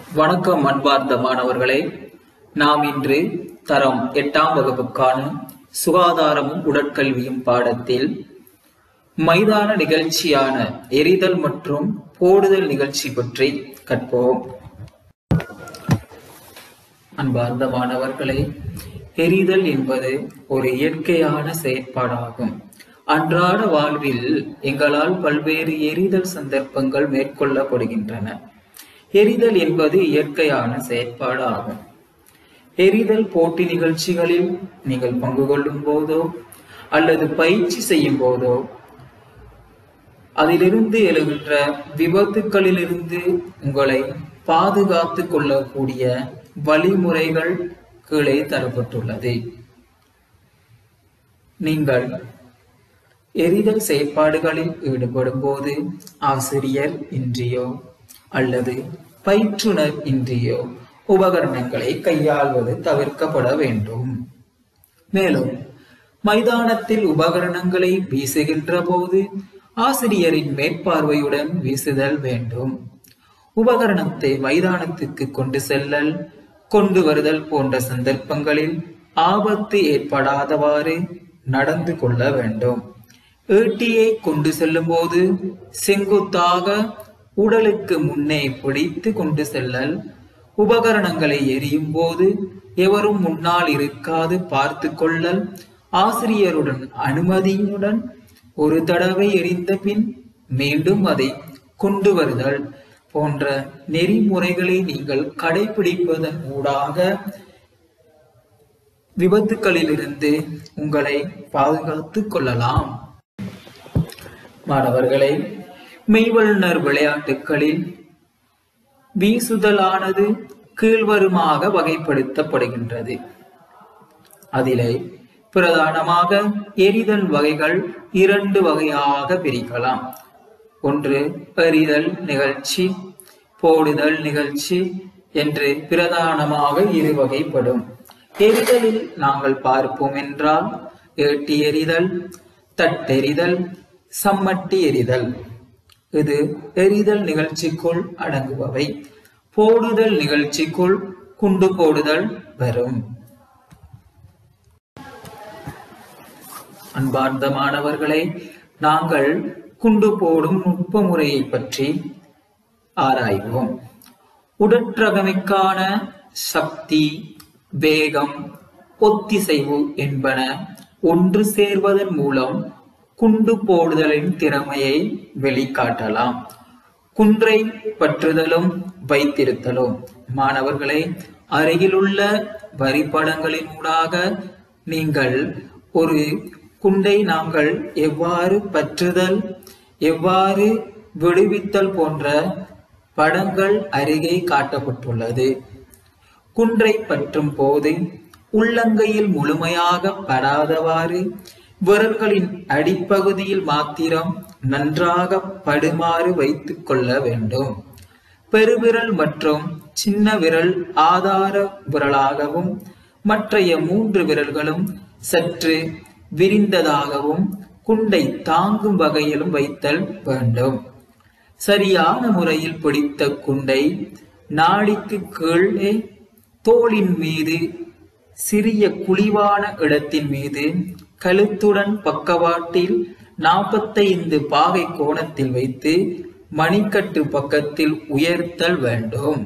வணக்கம் அன்பார்ந்த மாணவர்களே நாம் இன்று தரம் எட்டாம் வகுப்புக்கான சுகாதாரமும் உடற்கல்வியும் பாடத்தில் மைதான நிகழ்ச்சியான எரிதல் மற்றும் போடுதல் நிகழ்ச்சி பற்றி கற்போம் அன்பார்ந்த மாணவர்களே எரிதல் என்பது ஒரு இயற்கையான செயற்பாடாகும் அன்றாட வாழ்வில் எங்களால் பல்வேறு எரிதல் சந்தர்ப்பங்கள் மேற்கொள்ளப்படுகின்றன எரிதல் என்பது இயற்கையான செயற்பாடு ஆகும் எரிதல் போட்டி நிகழ்ச்சிகளில் நீங்கள் பங்கு கொள்ளும் போதோ அல்லது பயிற்சி செய்யும் போதோ அதிலிருந்து எழுகின்ற விபத்துக்களிலிருந்து உங்களை பாதுகாத்து கொள்ளக்கூடிய வழிமுறைகள் கீழே தரப்பட்டுள்ளது நீங்கள் எரிதல் செயற்பாடுகளில் ஈடுபடும் போது ஆசிரியர் இன்றியோ அல்லது பயிற்றுனர் இன்றியோ உபகரணங்களை கையாள்வது தவிர்க்கப்பட வேண்டும் மேலும் மைதானத்தில் உபகரணங்களை வீசுகின்ற போது ஆசிரியரின் மேற்பார்வையுடன் வீசுதல் வேண்டும் உபகரணத்தை மைதானத்துக்கு கொண்டு செல்லல் கொண்டு வருதல் போன்ற சந்தர்ப்பங்களில் ஆபத்து ஏற்படாதவாறு நடந்து கொள்ள வேண்டும் ஈட்டியை கொண்டு செல்லும் போது செங்குத்தாக உடலுக்கு முன்னே பிடித்து கொண்டு செல்லல் உபகரணங்களை எரியும் போது எவரும் முன்னால் இருக்காது பார்த்து கொள்ளல் ஆசிரியருடன் அனுமதியுடன் ஒரு தடவை எரிந்த பின் மீண்டும் அதை கொண்டு வருதல் போன்ற நெறிமுறைகளை நீங்கள் கடைபிடிப்பதன் ஊடாக விபத்துக்களிலிருந்து உங்களை பாதுகாத்துக் கொள்ளலாம் மாணவர்களே மெய்வல்லுனர் விளையாட்டுகளில் வீசுதலானது கீழ்வருமாக வகைப்படுத்தப்படுகின்றது அதிலே பிரதானமாக எரிதல் வகைகள் இரண்டு வகையாக பிரிக்கலாம் ஒன்று எறிதல் நிகழ்ச்சி போடுதல் நிகழ்ச்சி என்று பிரதானமாக இரு வகைப்படும் எரிதலில் நாங்கள் பார்ப்போம் என்றால் ஏட்டி எறிதல் தட்டெறிதல் சம்மட்டி எறிதல் இது எரிதல் நிகழ்ச்சிக்குள் அடங்குபவை போடுதல் நிகழ்ச்சிக்குள் குண்டு போடுதல் வரும் அன்பார்ந்த மாணவர்களே நாங்கள் குண்டு போடும் நுட்ப முறையை பற்றி ஆராய்வோம் உடற்றகமைக்கான சக்தி வேகம் ஒத்திசைவு என்பன ஒன்று சேர்வதன் மூலம் குண்டு போடுதலின் திறமையை வெளிக்காட்டலாம் குன்றை பற்றுதலும் வைத்திருத்தலும் மாணவர்களே அருகிலுள்ள வரிப்படங்களின் ஊடாக நீங்கள் ஒரு குண்டை நாங்கள் எவ்வாறு பற்றுதல் எவ்வாறு விடுவித்தல் போன்ற படங்கள் அருகே காட்டப்பட்டுள்ளது குன்றை பற்றும் போது உள்ளங்கையில் முழுமையாக படாதவாறு விரல்களின் அடிப்பகுதியில் மாத்திரம் நன்றாக படுமாறு வைத்துக் கொள்ள வேண்டும் பெருவிரல் மற்றும் சின்ன விரல் ஆதார விரலாகவும் மற்றைய மூன்று விரல்களும் சற்று விரிந்ததாகவும் குண்டை தாங்கும் வகையிலும் வைத்தல் வேண்டும் சரியான முறையில் பிடித்த குண்டை நாடிக்கு கீழே தோளின் மீது சிறிய குழிவான இடத்தின் மீது கழுத்துடன் பக்கவாட்டில் நாற்பத்தைந்து பாகை கோணத்தில் வைத்து மணிக்கட்டு பக்கத்தில் உயர்த்தல் வேண்டும்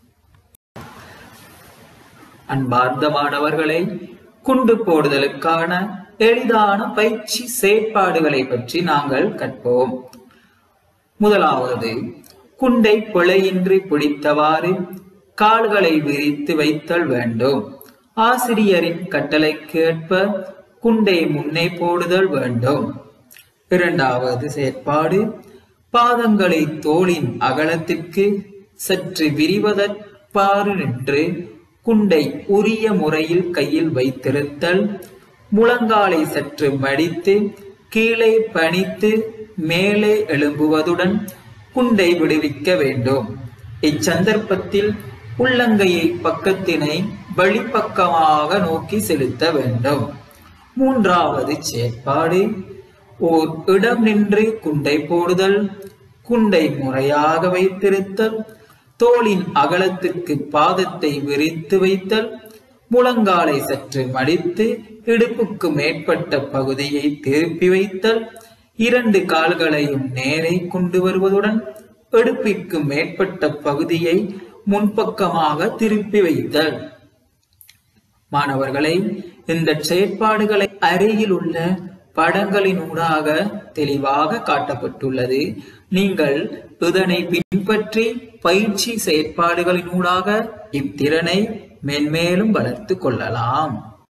அன்பார்ந்த மாணவர்களை குண்டு போடுதலுக்கான எளிதான பயிற்சி செயற்பாடுகளை பற்றி நாங்கள் கற்போம் முதலாவது குண்டை பிழையின்றி பிடித்தவாறு கால்களை விரித்து வைத்தல் வேண்டும் ஆசிரியரின் கட்டளைக்கு ஏற்ப குண்டை முன்னே போடுதல் வேண்டும் இரண்டாவது செயற்பாடு பாதங்களை தோளின் அகலத்திற்கு சற்று விரிவதற்பாறு நின்று குண்டை உரிய முறையில் கையில் வைத்திருத்தல் முழங்காலை சற்று மடித்து கீழே பணித்து மேலே எழும்புவதுடன் குண்டை விடுவிக்க வேண்டும் இச்சந்தர்ப்பத்தில் உள்ளங்கையை பக்கத்தினை வழிப்பக்கமாக நோக்கி செலுத்த வேண்டும் மூன்றாவது செயற்பாடு ஓர் இடம் நின்று குண்டை போடுதல் குண்டை முறையாக வைத்திருத்தல் தோளின் அகலத்துக்கு பாதத்தை விரித்து வைத்தல் முழங்காலை சற்று மடித்து இடுப்புக்கு மேற்பட்ட பகுதியை திருப்பி வைத்தல் இரண்டு கால்களையும் நேரே கொண்டு வருவதுடன் இடுப்பிற்கு மேற்பட்ட பகுதியை முன்பக்கமாக திருப்பி வைத்தல் மாணவர்களை இந்த செயற்பாடுகளை அருகில் உள்ள படங்களினூடாக தெளிவாக காட்டப்பட்டுள்ளது நீங்கள் இதனை பின்பற்றி பயிற்சி செயற்பாடுகளினூடாக இத்திறனை மென்மேலும் வளர்த்து கொள்ளலாம்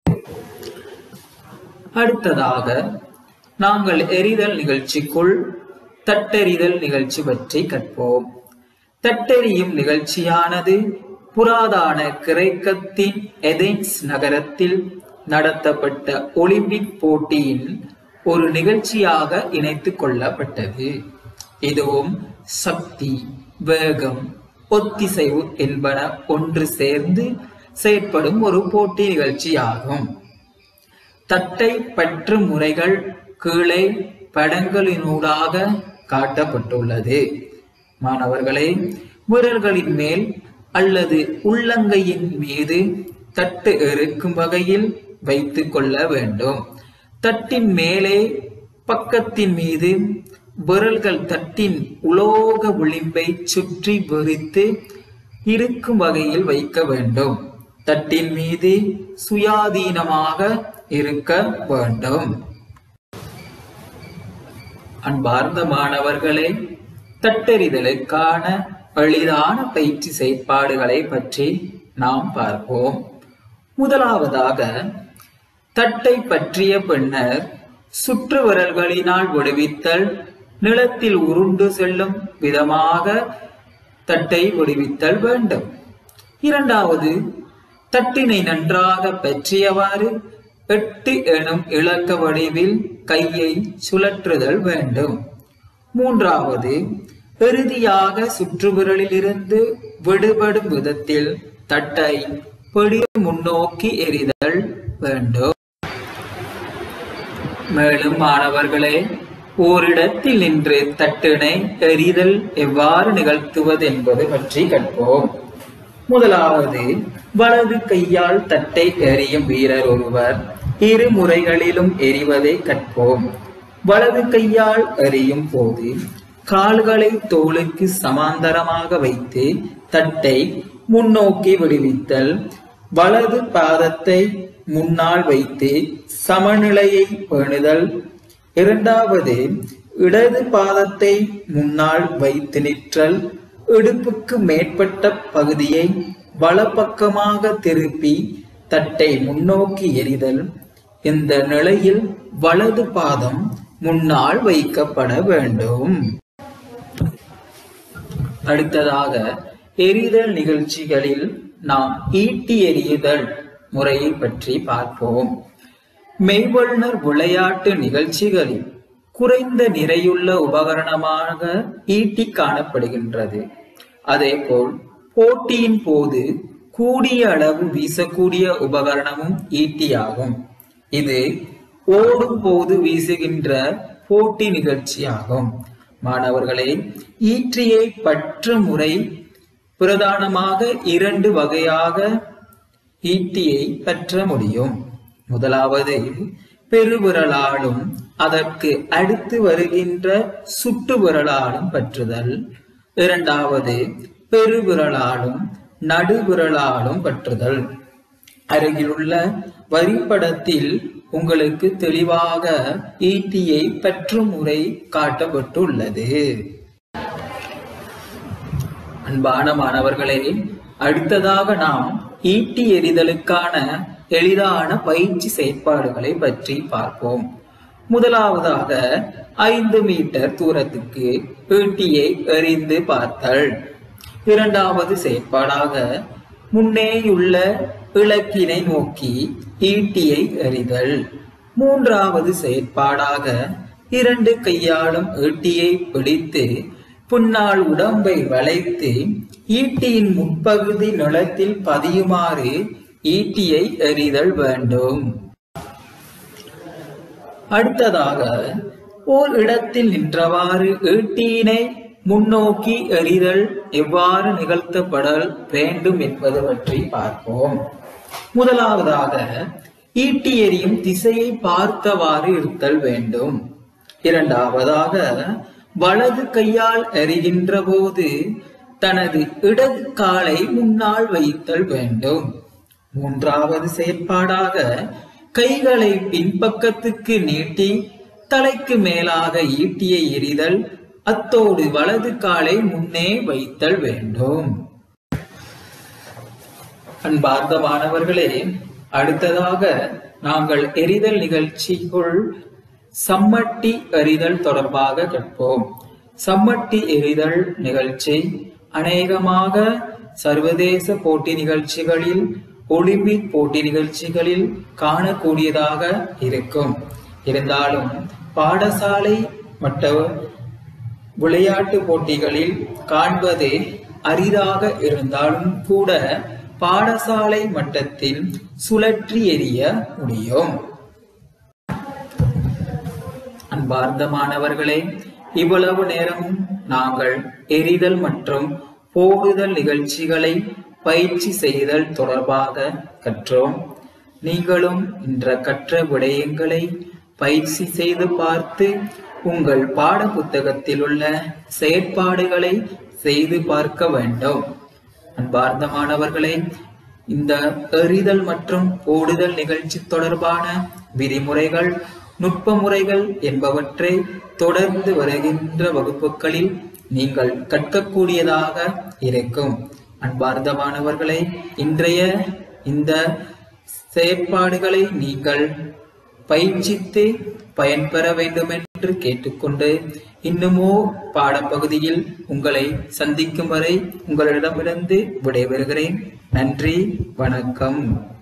அடுத்ததாக நாங்கள் எரிதல் நிகழ்ச்சிக்குள் தட்டெறிதல் நிகழ்ச்சி பற்றி கற்போம் தட்டெறியும் நிகழ்ச்சியானது புராதான கிரேக்கத்தின் எதென்ஸ் நகரத்தில் நடத்தப்பட்ட ஒலிம்பிக் போட்டியின் ஒரு நிகழ்ச்சியாக இணைத்துக் கொள்ளப்பட்டது இதுவும் சக்தி வேகம் ஒத்திசைவு என்பன ஒன்று சேர்ந்து செயற்படும் ஒரு போட்டி நிகழ்ச்சியாகும் தட்டை பற்று முறைகள் கீழே படங்களினூடாக காட்டப்பட்டுள்ளது மாணவர்களே வீரர்களின் மேல் அல்லது உள்ளங்கையின் மீது தட்டு இருக்கும் வகையில் வைத்துக் கொள்ள வேண்டும் தட்டின் மேலே பக்கத்தின் மீது விரல்கள் தட்டின் உலோக விளிம்பை சுற்றி விரித்து இருக்கும் வகையில் வைக்க வேண்டும் தட்டின் மீது சுயாதீனமாக இருக்க வேண்டும் அன்பார்ந்த மாணவர்களே தட்டெறிதலுக்கான எளிதான பயிற்சி செயற்பாடுகளை பற்றி நாம் பார்ப்போம் முதலாவதாக தட்டை பற்றிய பின்னர் சுற்று விரல்களினால் விடுவித்தல் நிலத்தில் உருண்டு செல்லும் விதமாக தட்டை விடுவித்தல் வேண்டும் இரண்டாவது தட்டினை நன்றாக பற்றியவாறு எட்டு எனும் இலக்க வடிவில் கையை சுழற்றுதல் வேண்டும் மூன்றாவது இறுதியாக சுற்றுவிரலில் இருந்து விடுபடும் விதத்தில் தட்டை பிடி முன்னோக்கி எறிதல் வேண்டும் மேலும் மாணவர்களே ஓரிடத்தில் நின்று தட்டினை எறிதல் எவ்வாறு நிகழ்த்துவது என்பது பற்றி கற்போம் முதலாவது வலது கையால் தட்டை எறியும் வீரர் ஒருவர் இரு முறைகளிலும் எறிவதை கற்போம் வலது கையால் எறியும் போது கால்களை தோளுக்கு சமாந்தரமாக வைத்து தட்டை முன்னோக்கி விடுவித்தல் வலது பாதத்தை முன்னால் வைத்து சமநிலையை பேணுதல் இரண்டாவது இடது பாதத்தை முன்னால் வைத்து நிற்றல் இடுப்புக்கு மேற்பட்ட பகுதியை வலப்பக்கமாக திருப்பி தட்டை முன்னோக்கி எறிதல் இந்த நிலையில் வலது பாதம் முன்னால் வைக்கப்பட வேண்டும் அடுத்ததாக எரிதல் நிகழ்ச்சிகளில் நாம் ஈட்டி எறியுதல் முறையை பற்றி பார்ப்போம் மெய்வல்னர் விளையாட்டு நிகழ்ச்சிகளில் குறைந்த நிறையுள்ள உபகரணமாக ஈட்டி காணப்படுகின்றது அதேபோல் போட்டியின் போது கூடிய அளவு வீசக்கூடிய உபகரணமும் ஈட்டியாகும் இது ஓடும் போது வீசுகின்ற போட்டி நிகழ்ச்சியாகும் மாணவர்களே ஈற்றியை பற்று முறை பிரதானமாக இரண்டு வகையாக ஈட்டியை பற்ற முடியும் முதலாவது பெருவிரலாலும் அதற்கு அடுத்து வருகின்ற சுட்டு விரலாலும் பற்றுதல் இரண்டாவது பெருவிரலாலும் நடுவிரலாலும் பற்றுதல் அருகிலுள்ள வரிப்படத்தில் உங்களுக்கு தெளிவாக ஈட்டியை பற்றும் முறை காட்டப்பட்டுள்ளது அன்பான மாணவர்களே அடுத்ததாக நாம் ஈட்டி எறிதலுக்கான எளிதான பயிற்சி செயற்பாடுகளை பற்றி பார்ப்போம் முதலாவதாக ஐந்து மீட்டர் தூரத்துக்கு ஈட்டியை எறிந்து பார்த்தல் இரண்டாவது செயற்பாடாக முன்னேயுள்ள இலக்கினை நோக்கி ஈட்டியை எறிதல் மூன்றாவது செயற்பாடாக இரண்டு கையாலும் ஈட்டியை பிடித்து புன்னால் உடம்பை வளைத்து ஈட்டியின் முற்பகுதி நிலத்தில் பதியுமாறு ஈட்டியை எறிதல் வேண்டும் அடுத்ததாக ஓர் இடத்தில் நின்றவாறு ஈட்டியினை முன்னோக்கி எறிதல் எவ்வாறு நிகழ்த்தப்படல் வேண்டும் என்பது பற்றி பார்ப்போம் முதலாவதாக ஈட்டி எறியும் திசையை பார்த்தவாறு இருத்தல் வேண்டும் இரண்டாவதாக வலது கையால் எறிகின்ற போது தனது இடது காலை முன்னால் வைத்தல் வேண்டும் மூன்றாவது செயற்பாடாக கைகளை பின்பக்கத்துக்கு நீட்டி தலைக்கு மேலாக ஈட்டியை எறிதல் அத்தோடு வலது காலை முன்னே வைத்தல் வேண்டும் அன்பார்ந்த மாணவர்களே அடுத்ததாக நாங்கள் எறிதல் நிகழ்ச்சிக்குள் சம்மட்டி எறிதல் தொடர்பாக கற்போம் சம்மட்டி எறிதல் நிகழ்ச்சி அநேகமாக சர்வதேச போட்டி நிகழ்ச்சிகளில் ஒலிம்பிக் போட்டி நிகழ்ச்சிகளில் காணக்கூடியதாக இருக்கும் இருந்தாலும் பாடசாலை மற்ற விளையாட்டு போட்டிகளில் காண்பது அரிதாக இருந்தாலும் கூட பாடசாலை மட்டத்தில் சுழற்றி எறிய முடியும் அன்பார்ந்த மாணவர்களே இவ்வளவு நேரமும் நாங்கள் எரிதல் மற்றும் போடுதல் நிகழ்ச்சிகளை பயிற்சி செய்தல் தொடர்பாக கற்றோம் நீங்களும் இன்ற கற்ற விடயங்களை பயிற்சி செய்து பார்த்து உங்கள் பாட புத்தகத்தில் உள்ள செயற்பாடுகளை செய்து பார்க்க வேண்டும் அன்பார்ந்த மாணவர்களே இந்த எறிதல் மற்றும் போடுதல் நிகழ்ச்சி தொடர்பான விதிமுறைகள் நுட்ப முறைகள் என்பவற்றை தொடர்ந்து வருகின்ற வகுப்புகளில் நீங்கள் கற்கக்கூடியதாக இருக்கும் அன்பார்ந்த மாணவர்களே இன்றைய இந்த செயற்பாடுகளை நீங்கள் பயிற்சித்து பயன்பெற வேண்டும் என்று கேட்டுக்கொண்டு இன்னுமோ பாடப்பகுதியில் உங்களை சந்திக்கும் வரை உங்களிடமிருந்து விடைபெறுகிறேன் நன்றி வணக்கம்